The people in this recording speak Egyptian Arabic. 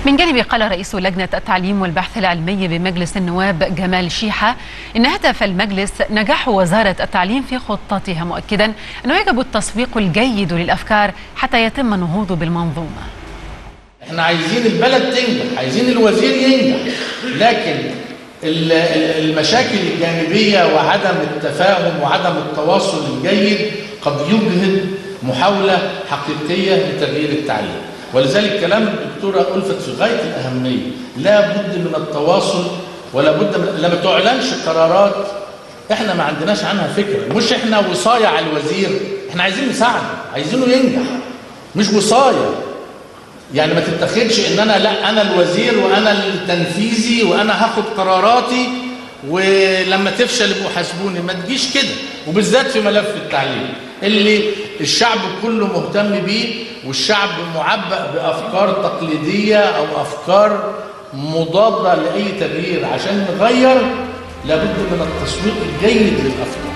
من جانبه قال رئيس لجنة التعليم والبحث العلمي بمجلس النواب جمال شيحة إن هدف المجلس نجاح وزارة التعليم في خطتها مؤكدا أنه يجب التسويق الجيد للأفكار حتى يتم النهوض بالمنظومة احنا عايزين البلد تنجح عايزين الوزير ينجح لكن المشاكل الجانبية وعدم التفاهم وعدم التواصل الجيد قد يجهد محاولة حقيقية لتغيير التعليم ولذلك كلام الدكتورة ألفت في غاية الأهمية لا بد من التواصل ولا بد من لما تعلنش قرارات احنا ما عندناش عنها فكرة مش احنا وصاية على الوزير احنا عايزين نساعده عايزينه ينجح مش وصاية يعني ما تتخذش ان انا لا انا الوزير وانا التنفيذي وانا هاخد قراراتي ولما تفشل يبقوا حاسبوني ما تجيش كده وبالذات في ملف التعليم اللي الشعب كله مهتم بيه والشعب معبأ بافكار تقليديه او افكار مضاده لاي تغيير عشان نغير لابد من التسويق الجيد للافكار